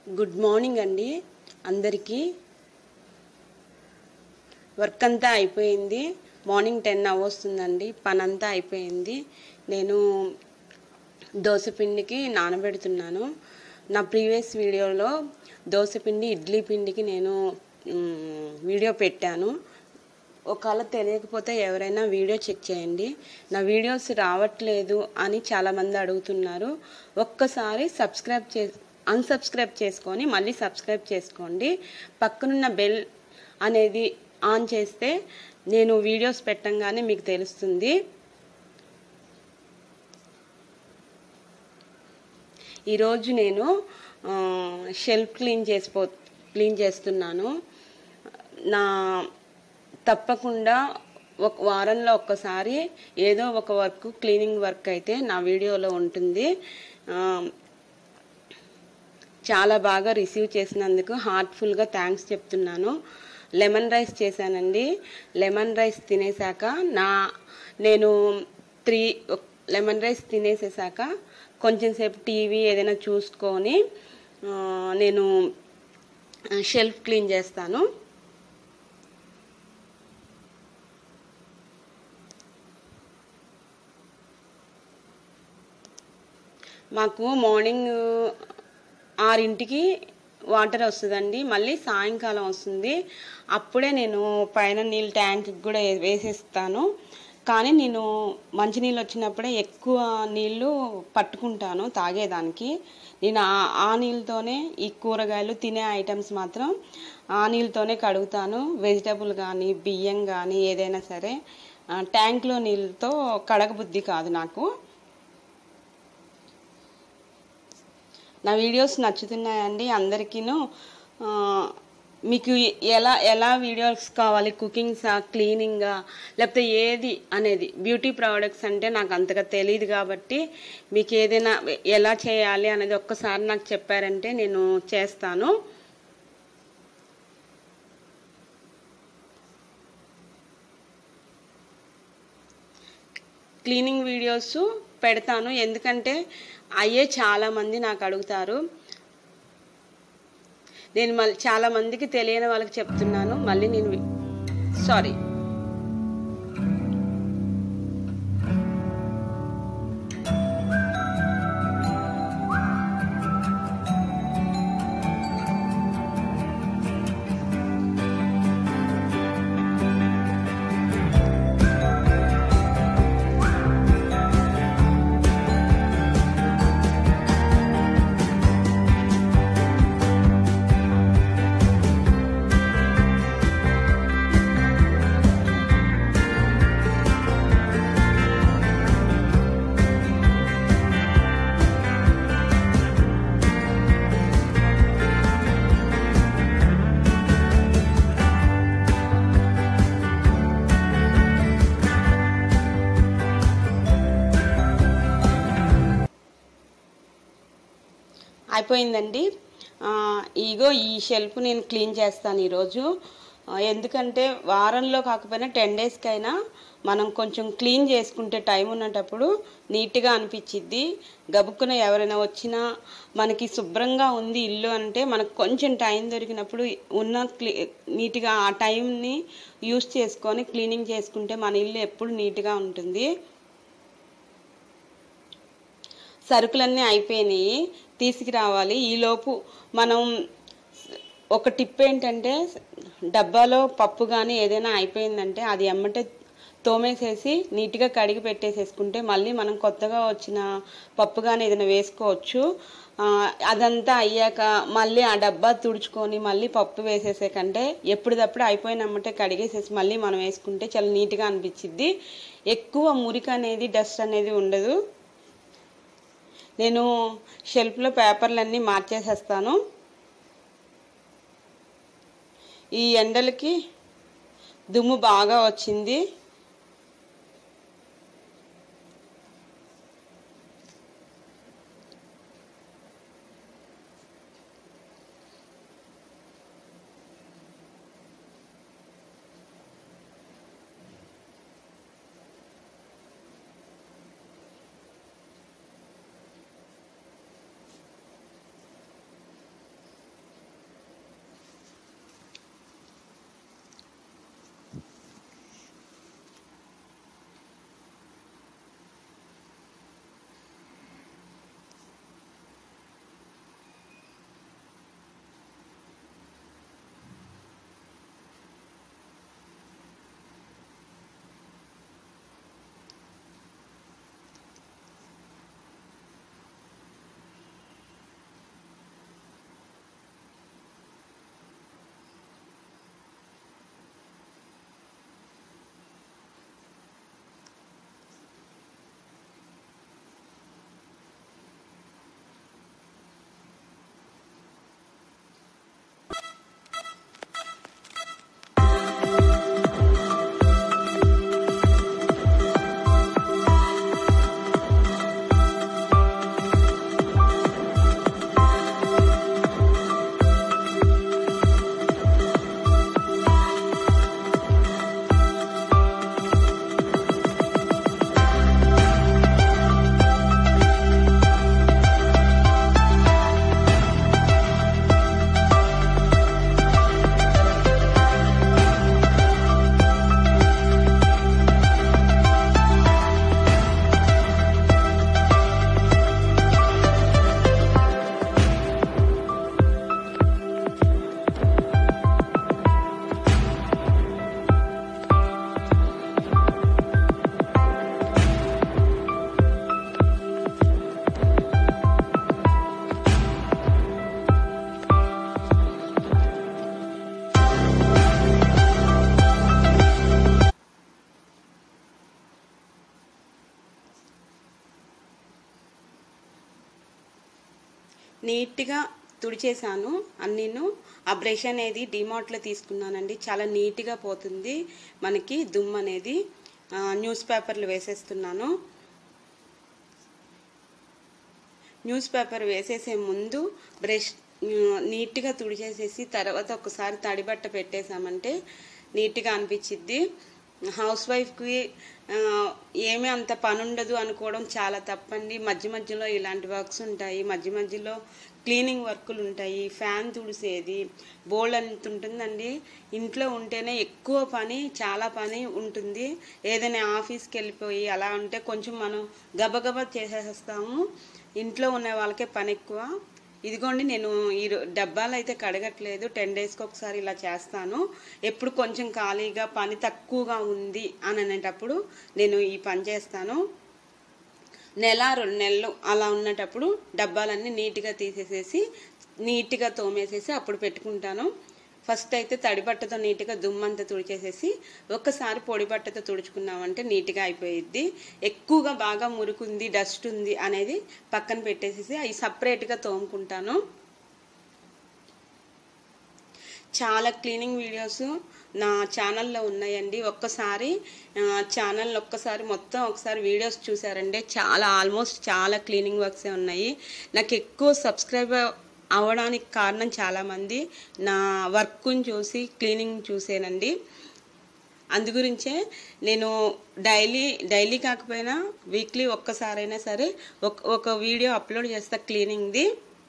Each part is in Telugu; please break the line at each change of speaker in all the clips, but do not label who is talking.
గుడ్ మార్నింగ్ అండి అందరికీ వర్క్ అంతా అయిపోయింది మార్నింగ్ టెన్ అవ్వస్తుందండి పని అంతా అయిపోయింది నేను దోశపిండికి నానబెడుతున్నాను నా ప్రీవియస్ వీడియోలో దోశపిండి ఇడ్లీ పిండికి నేను మ్, వీడియో పెట్టాను ఒకవేళ తెలియకపోతే ఎవరైనా వీడియో చెక్ చేయండి నా వీడియోస్ రావట్లేదు అని చాలామంది అడుగుతున్నారు ఒక్కసారి సబ్స్క్రైబ్ చే అన్సబ్స్క్రైబ్ చేసుకొని మళ్ళీ సబ్స్క్రైబ్ చేసుకోండి పక్కనున్న బెల్ అనేది ఆన్ చేస్తే నేను వీడియోస్ పెట్టంగానే మీకు తెలుస్తుంది ఈరోజు నేను ఆ, షెల్ఫ్ క్లీన్ చేసిపో క్లీన్ చేస్తున్నాను నా తప్పకుండా ఒక వారంలో ఒక్కసారి ఏదో ఒక వర్క్ క్లీనింగ్ వర్క్ అయితే నా వీడియోలో ఉంటుంది ఆ, చాలా బాగా రిసీవ్ చేసినందుకు హార్ట్ఫుల్గా థ్యాంక్స్ చెప్తున్నాను లెమన్ రైస్ చేశానండి లెమన్ రైస్ తినేసాక నా నేను త్రీ లెమన్ రైస్ తినేసేసాక కొంచెం సేపు టీవీ ఏదైనా చూసుకొని ఆ, నేను షెల్ఫ్ క్లీన్ చేస్తాను మాకు మార్నింగ్ ఆరింటికి వాటర్ వస్తుందండి మళ్ళీ సాయంకాలం వస్తుంది అప్పుడే నేను పైన నీళ్ళు ట్యాంక్కి కూడా వే- వేసేస్తాను కానీ నేను మంచినీళ్ళు వచ్చినప్పుడే ఎక్కువ నీళ్ళు పట్టుకుంటాను తాగేదానికి నేను ఆ ఆ నీళ్ళతోనే ఈ కూరగాయలు తినే ఐటమ్స్ మాత్రం ఆ నీళ్ళతోనే కడుగుతాను వెజిటబుల్ కానీ బియ్యం కానీ ఏదైనా సరే ఆ, ట్యాంక్లో నీళ్ళతో కడగబుద్ధి కాదు నాకు నా వీడియోస్ నచ్చుతున్నాయండి అందరికీను ఆ, మీకు ఎలా ఎలా వీడియోస్ కావాలి కుకింగ్సా క్లీనింగా లేకపోతే ఏది అనేది బ్యూటీ ప్రోడక్ట్స్ అంటే నాకు అంతగా తెలియదు కాబట్టి మీకు ఏదైనా ఎలా చేయాలి అనేది ఒక్కసారి నాకు చెప్పారంటే నేను చేస్తాను క్లీనింగ్ వీడియోస్ పెడతాను ఎందుకంటే అయ్యే చాలామంది నాకు అడుగుతారు నేను మళ్ళీ చాలా మందికి తెలియని వాళ్ళకి చెప్తున్నాను మళ్ళీ నేను సారీ అయిపోయిందండి ఆ, ఇగో ఈ షెల్ఫ్ నేను క్లీన్ చేస్తాను ఈరోజు ఆ, ఎందుకంటే వారంలో కాకపోయినా టెన్ డేస్కైనా మనం కొంచెం క్లీన్ చేసుకుంటే టైం ఉన్నటప్పుడు నీట్గా అనిపించిద్ది గబుక్కున ఎవరైనా వచ్చినా మనకి శుభ్రంగా ఉంది ఇల్లు అంటే మనకు కొంచెం టైం దొరికినప్పుడు ఉన్న క్లీ నీట్గా ఆ టైంని యూస్ చేసుకొని క్లీనింగ్ చేసుకుంటే మన ఇల్లు ఎప్పుడు నీట్గా ఉంటుంది సరుకులన్నీ అయిపోయినాయి తీసుకురావాలి ఈలోపు మనం ఒక టిప్ ఏంటంటే డబ్బాలో పప్పు కానీ ఏదైనా అయిపోయిందంటే అది ఎమ్మటే తోమేసేసి నీట్గా కడిగి పెట్టేసేసుకుంటే మళ్ళీ మనం కొత్తగా వచ్చిన పప్పు కానీ ఏదైనా వేసుకోవచ్చు ఆ, అదంతా అయ్యాక మళ్ళీ ఆ డబ్బా తుడుచుకొని మళ్ళీ పప్పు వేసేసే కంటే ఎప్పటిదప్పుడు అయిపోయినమ్మటే కడిగేసేసి మళ్ళీ మనం వేసుకుంటే చాలా నీట్గా అనిపించిద్ది ఎక్కువ మురికి అనేది డస్ట్ అనేది ఉండదు నేను షెల్ఫ్లో పేపర్లన్నీ మార్చేసేస్తాను ఈ ఎండలకి దుమ్ము బాగా వచ్చింది నీట్గా తుడిచేసాను అన్నీను ఆ బ్రష్ అనేది డిమార్ట్లో తీసుకున్నానండి చాలా నీట్గా పోతుంది మనకి దుమ్ము అనేది ఆ, న్యూస్ పేపర్లు వేసేస్తున్నాను న్యూస్ పేపర్ వేసేసే ముందు బ్రష్ ఉమ్, నీట్గా తుడిచేసేసి తర్వాత ఒకసారి తడిబట్ట పెట్టేసామంటే నీట్గా అనిపించిద్ది హౌస్ వైఫ్కి ఆ, ఏమీ అంత పని ఉండదు అనుకోవడం చాలా తప్పండి మధ్య మధ్యలో ఇలాంటి వర్క్స్ ఉంటాయి మధ్య మధ్యలో క్లీనింగ్ వర్కులు ఉంటాయి ఫ్యాన్ తుడిసేది బోల్డ్ అంత ఉంటుందండి ఇంట్లో ఉంటేనే ఎక్కువ పని చాలా పని ఉంటుంది ఏదైనా ఆఫీస్కి వెళ్ళిపోయి అలా ఉంటే కొంచెం మనం గబగబా చేసేస్తాము ఇంట్లో ఉన్న వాళ్ళకే పని ఎక్కువ ఇదిగోండి నేను ఈ రో- డబ్బాలు అయితే కడగట్లేదు టెన్ డేస్కి ఒకసారి ఇలా చేస్తాను ఎప్పుడు కొంచెం ఖాళీగా పని తక్కువగా ఉంది అని అనేటప్పుడు నేను ఈ పని చేస్తాను నెల రెండు నెలలు అలా ఉన్నటప్పుడు డబ్బాలన్నీ నీట్గా తీసేసేసి నీట్గా తోమేసేసి అప్పుడు పెట్టుకుంటాను ఫస్ట్ అయితే తడి బట్టతో నీట్గా దుమ్మంతా తుడిచేసేసి ఒక్కసారి పొడి బట్టతో తుడుచుకున్నామంటే నీట్గా అయిపోయిద్ది ఎక్కువగా బాగా మురుకుంది డస్ట్ ఉంది అనేది పక్కన పెట్టేసేసి అవి సపరేట్గా తోముకుంటాను చాలా క్లీనింగ్ వీడియోస్ నా ఛానల్లో ఉన్నాయండి ఒక్కసారి ఆ, ఛానల్ ఒక్కసారి మొత్తం ఒకసారి వీడియోస్ చూసారంటే చాలా ఆల్మోస్ట్ చాలా క్లీనింగ్ వర్క్సే ఉన్నాయి నాకు ఎక్కువ సబ్స్క్రైబ్ అవ్వడానికి కారణం చాలామంది నా వర్క్ని చూసి క్లీనింగ్ చూసేనండి అందు గురించే నేను డైలీ డైలీ కాకపోయినా వీక్లీ ఒక్కసారైనా సరే ఒక ఒక వీడియో అప్లోడ్ చేస్తా క్లీనింగ్ది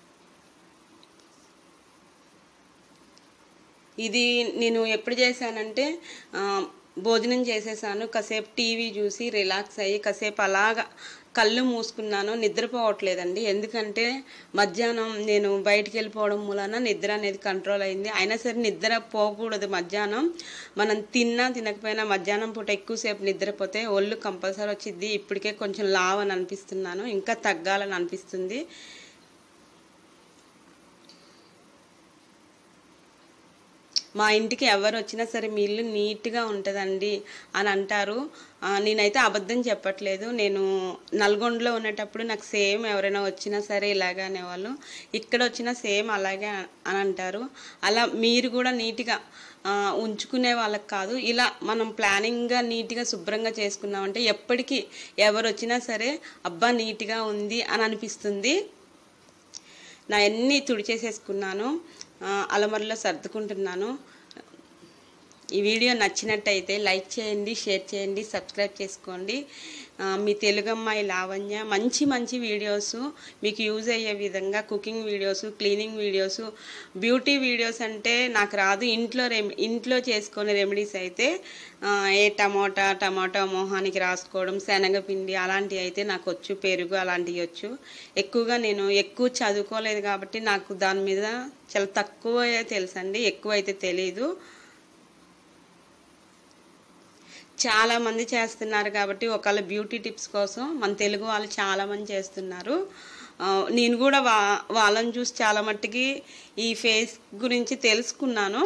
ఇది నేను ఎప్పుడు చేశానంటే ఆ, భోజనం చేసేసాను కాసేపు టీవీ చూసి రిలాక్స్ అయ్యి కాసేపు అలాగా కళ్ళు మూసుకున్నాను నిద్రపోవట్లేదండి ఎందుకంటే మధ్యాహ్నం నేను బయటికి వెళ్ళిపోవడం మూలన నిద్ర అనేది కంట్రోల్ అయింది అయినా సరే నిద్ర పోకూడదు మధ్యాహ్నం మనం తిన్నా తినకపోయినా మధ్యాహ్నం పూట ఎక్కువసేపు నిద్రపోతే ఒళ్ళు కంపల్సరీ వచ్చింది ఇప్పటికే కొంచెం లావ్ అని అనిపిస్తున్నాను ఇంకా తగ్గాలని అనిపిస్తుంది మా ఇంటికి ఎవరు వచ్చినా సరే మీ ఇల్లు నీట్గా ఉంటుందండి అని అంటారు ఆ, నేనైతే అబద్ధం చెప్పట్లేదు నేను నల్గొండలో ఉండేటప్పుడు నాకు సేమ్ ఎవరైనా వచ్చినా సరే ఇలాగే అనేవాళ్ళు ఇక్కడ వచ్చినా సేమ్ అలాగే అని అంటారు అలా మీరు కూడా నీట్గా ఆ, ఉంచుకునే వాళ్ళకి కాదు ఇలా మనం ప్లానింగ్గా నీట్గా శుభ్రంగా చేసుకున్నామంటే ఎప్పటికీ ఎవరు వచ్చినా సరే అబ్బా నీట్గా ఉంది అని అనిపిస్తుంది నా అన్నీ తుడిచేసేసుకున్నాను ఆ, అలమరలో సర్దుకుంటున్నాను ఈ వీడియో నచ్చినట్టయితే లైక్ చేయండి షేర్ చేయండి సబ్స్క్రైబ్ చేసుకోండి ఆ, మీ తెలుగు అమ్మాయి లావణ్య మంచి మంచి వీడియోస్ మీకు యూజ్ అయ్యే విధంగా cooking videos cleaning videos beauty videos అంటే నాకు రాదు ఇంట్లో రెమ్ ఇంట్లో చేసుకునే రెమెడీస్ అయితే ఆ, ఏ టమోటా టమాటా మొహానికి రాసుకోవడం శనగపిండి అలాంటివి అయితే నాకు వచ్చు పెరుగు అలాంటివి వచ్చు ఎక్కువగా నేను ఎక్కువ చదువుకోలేదు కాబట్టి నాకు దాని మీద చాలా తక్కువ తెలుసండి ఎక్కువ అయితే తెలియదు చాలా మంది చేస్తున్నారు కాబట్టి ఒకవేళ బ్యూటీ టిప్స్ కోసం మన తెలుగు వాళ్ళు చాలా మంది చేస్తున్నారు ఆ, నేను కూడా వా వాళ్ళని చూసి చాలా మట్టుకి ఈ ఫేస్ గురించి తెలుసుకున్నాను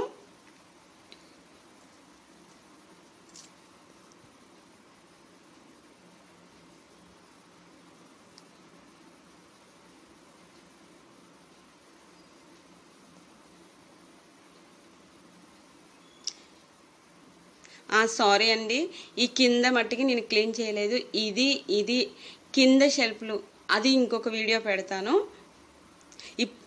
సారీ అండి ఈ కింద మట్టికి నేను క్లీన్ చేయలేదు ఇది ఇది కింద షెల్ఫ్లు అది ఇంకొక వీడియో పెడతాను ఇప్-